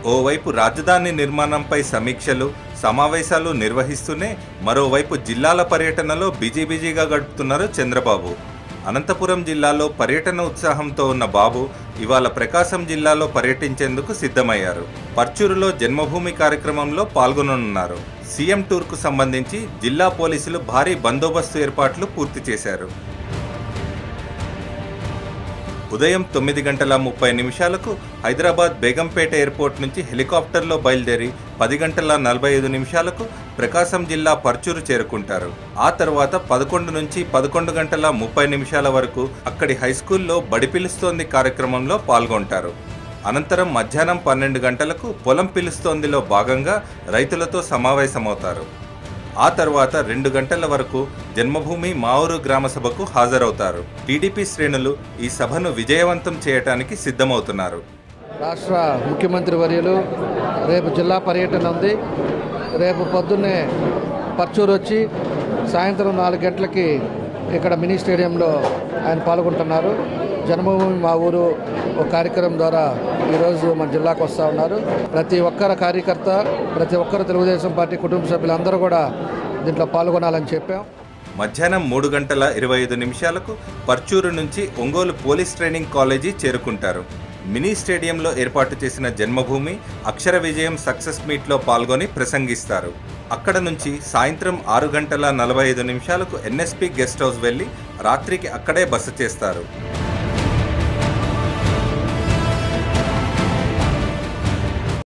ఓవైపు రాజధాని నిర్మాణంపై సమీక్షలు సమావేశాలు నిర్వహిస్తూనే మరోవైపు జిల్లాల పర్యటనలో బిజీ బిజీగా గడుపుతున్నారు చంద్రబాబు అనంతపురం జిల్లాలో పర్యటన ఉత్సాహంతో ఉన్న బాబు ఇవాళ ప్రకాశం జిల్లాలో పర్యటించేందుకు సిద్ధమయ్యారు పర్చూరులో జన్మభూమి కార్యక్రమంలో పాల్గొననున్నారు సీఎం టూర్కు సంబంధించి జిల్లా పోలీసులు భారీ బందోబస్తు ఏర్పాట్లు పూర్తి చేశారు ఉదయం తొమ్మిది గంటల ముప్పై నిమిషాలకు హైదరాబాద్ బేగంపేట ఎయిర్పోర్ట్ నుంచి హెలికాప్టర్లో బయలుదేరి పది గంటల నలభై ఐదు నిమిషాలకు ప్రకాశం జిల్లా పర్చూరు చేరుకుంటారు ఆ తర్వాత పదకొండు నుంచి పదకొండు గంటల ముప్పై నిమిషాల వరకు అక్కడి హైస్కూల్లో బడి పిలుస్తోంది కార్యక్రమంలో పాల్గొంటారు అనంతరం మధ్యాహ్నం పన్నెండు గంటలకు పొలం పిలుస్తోందిలో భాగంగా రైతులతో సమావేశమవుతారు ఆ తర్వాత రెండు గంటల వరకు జన్మభూమి మావూరు గ్రామ సభకు హాజరవుతారు టీడీపీ శ్రేణులు ఈ సభను విజయవంతం చేయటానికి సిద్ధమవుతున్నారు రాష్ట్ర ముఖ్యమంత్రి వర్యులు రేపు జిల్లా పర్యటన ఉంది రేపు పొద్దున్నే పర్చూరు వచ్చి సాయంత్రం నాలుగు గంటలకి ఇక్కడ మినీ స్టేడియంలో ఆయన పాల్గొంటున్నారు జన్మభూమి మా ఊరు ఒక కార్యక్రమం ద్వారా ఈరోజు మన జిల్లాకు వస్తూ ఉన్నారు ప్రతి ఒక్కరు కార్యకర్త ప్రతి ఒక్కరు తెలుగుదేశం పార్టీ కుటుంబ సభ్యులందరూ కూడా దీంట్లో పాల్గొనాలని చెప్పాం మధ్యాహ్నం మూడు గంటల ఇరవై ఐదు నిమిషాలకు పర్చూరు నుంచి ఒంగోలు పోలీస్ ట్రైనింగ్ కాలేజీ చేరుకుంటారు మినీ స్టేడియంలో ఏర్పాటు చేసిన జన్మభూమి అక్షర విజయం సక్సెస్ మీట్లో పాల్గొని ప్రసంగిస్తారు అక్కడ నుంచి సాయంత్రం ఆరు గంటల నలభై ఐదు నిమిషాలకు ఎన్ఎస్పి గెస్ట్ హౌస్ వెళ్లి రాత్రికి అక్కడే బస చేస్తారు